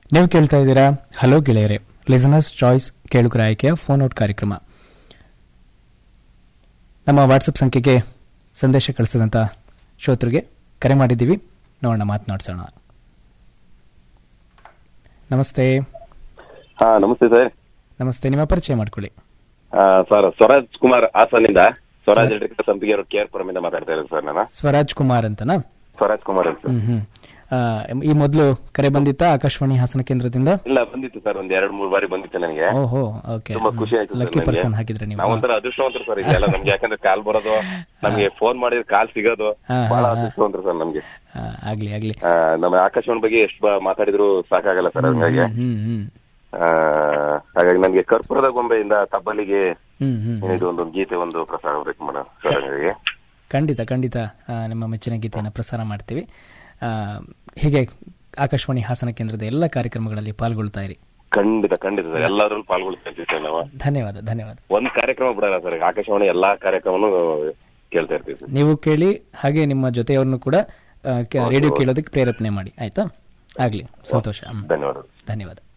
ನೀವು ಕೇಳ್ತಾ ಇದ್ದೀರಾ ಹಲೋ ಗೆಳೆಯರೆ ಲಿಸನರ್ಸ್ ಚಾಯ್ಸ್ ಕೇಳುಗರ ಆಯ್ಕೆಯ ಫೋನ್ ಔಟ್ ಕಾರ್ಯಕ್ರಮ ನಮ್ಮ ವಾಟ್ಸಪ್ ಸಂಖ್ಯೆಗೆ ಸಂದೇಶ ಕಳಿಸಿದಂಥ ಶ್ರೋತೃಗೆ ಕರೆ ಮಾಡಿದ್ದೀವಿ ನೋಡೋಣ ಮಾತನಾಡ್ಸೋಣ ನಮಸ್ತೆ ಹಾ ನಮಸ್ತೆ ಸರ್ ನಮಸ್ತೆ ನಿಮ್ಮ ಪರಿಚಯ ಮಾಡ್ಕೊಳ್ಳಿ ಆ, ಸರ್ ಸ್ವರಾಜ್ ಕುಮಾರ್ ಹಾಸನಿಂದ ಸ್ವರಾಜ್ ಎಲೆಕ್ಟ್ರಿಕಲ್ ಸಂಪಿಗೆ ರೋಡ್ ಕೇರ್ ಪುರಮಿಂದ ಮಾತಾಡ್ತಾ ಇರೋದು ಸರ್ ನಾನು ಸ್ವರಾಜ್ ಕುಮಾರ್ ಅಂತನಾ ಸ್ವರಾಜ್ ಕುಮಾರ್ ಅಂತ ಹ್ಮ್ ಹ್ಮ್ ಆ, ಈ ಮೊದಲು ಕರೆ ಬಂದಿತ್ತಾ ಆಕಾಶವಾಣಿ ಹಾಸನ ಕೇಂದ್ರದಿಂದ ಇಲ್ಲ ಬಂದಿತ್ತು ಸರ್ ಒಂದ್ ಎರಡ್ ಮೂರ್ ಬಾರಿ ಬಂದಿತ್ತು ನನಗೆ ಓಹೋ ಓಕೆ ತುಂಬಾ ಖುಷಿ ಆಯ್ತು ಸರ್ ಲಕ್ಕಿ ನನಗೆ. ಪರ್ಸನ್ ಹಾಕಿದ್ರೆ ನೀವು ನಾವೊಂಥರ ಅದೃಷ್ಟವಂತರು ಸರ್ ಇದೆಲ್ಲ ನಮ್ಗೆ ಯಾಕಂದ್ರೆ ಕಾಲ್ ಬರೋದು ನಮ್ಗೆ ಫೋನ್ ಮಾಡಿದ್ರೆ ಕಾಲ್ ಸಿಗೋದು ಹಾ, ಬಹಳ ಹಾ, ಹಾ. ಅದೃಷ್ಟವಂತರು ಸರ್ ನಮ್ಗೆ ಆ, ಆಗ್ಲಿ ಆಗ್ಲಿ ಆ, ನಮ್ಮ ಆಕಾಶವಾಣಿ ಬಗ್ಗೆ ಎಷ್ಟು ಬ- ಮಾತಾಡಿದ್ರು ಸಾಕಾಗಲ್ಲ ಸರ್ ಹಂಗಾಗಿ ಹ್ಮ್ ಹ್ಮ್ ಆ, ಹಾಗಾಗಿ ನಮ್ಗೆ ಕರ್ಪೂರದ ಗೊಂಬೆಯಿಂದ ತಬ್ಬಲಿಗೆ ಹ್ಮ್ ಹ್ಮ್ ಇದು ಒಂದೊಂದು ಗೀತೆ ಒಂದು ಪ್ರಸಾರ ಆಗ್ಬೇಕು ಮೇಡಮ್ ಸರ್ ಹಂಗಾಗಿ ಖಂಡಿತ ಖಂಡಿತ ಆ, ನಿಮ್ಮ ಮೆಚ್ಚಿನ ಗೀತೆಯನ್ನು ಪ್ರಸಾರ ಮಾಡ್ತೀವಿ ಆ, ಹೀಗೆ ಆಕಾಶವಾಣಿ ಹಾಸನ ಕೇಂದ್ರದ ಎಲ್ಲ ಕಾರ್ಯಕ್ರಮಗಳಲ್ಲಿ ಪಾಲ್ಗೊಳ್ತಾ ಇರಿ ಖಂಡಿತ ಖಂಡಿತ ಸರ್ ಎಲ್ಲಾದ್ರಲ್ಲೂ ಪಾಲ್ಗೊಳ್ತಾ ಇರ್ತೀವಿ ಸರ್ ನಾವು ಧನ್ಯವಾದ ಧನ್ಯವಾದ ಒಂದ್ ಕಾರ್ಯಕ್ರಮ ಬಿಡಲ್ಲ ಸರ್ ಆಕಾಶವಾಣಿ ಎಲ್ಲಾ ಕಾರ್ಯಕ್ರಮನು ಕೇಳ್ತಾ ಇರ್ತೀವಿ ಸರ್ ನೀವು ಕೇಳಿ ಹಾಗೆ ನಿಮ್ಮ ಜೊತೆಯವ್ರನ್ನು ಕೂಡ ಆ, ಕೆ- ರೇಡಿಯೋ ಕೇಳೋದಕ್ಕೆ ಪ್ರೇರೇಪಣೆ ಮಾಡಿ ಆಯ್ತಾ ಆಗ್ಲಿ ಸಂತೋಷ ಹ್ಮ್. ಧನ್ಯವಾದಗಳು ಧನ್ಯವಾದ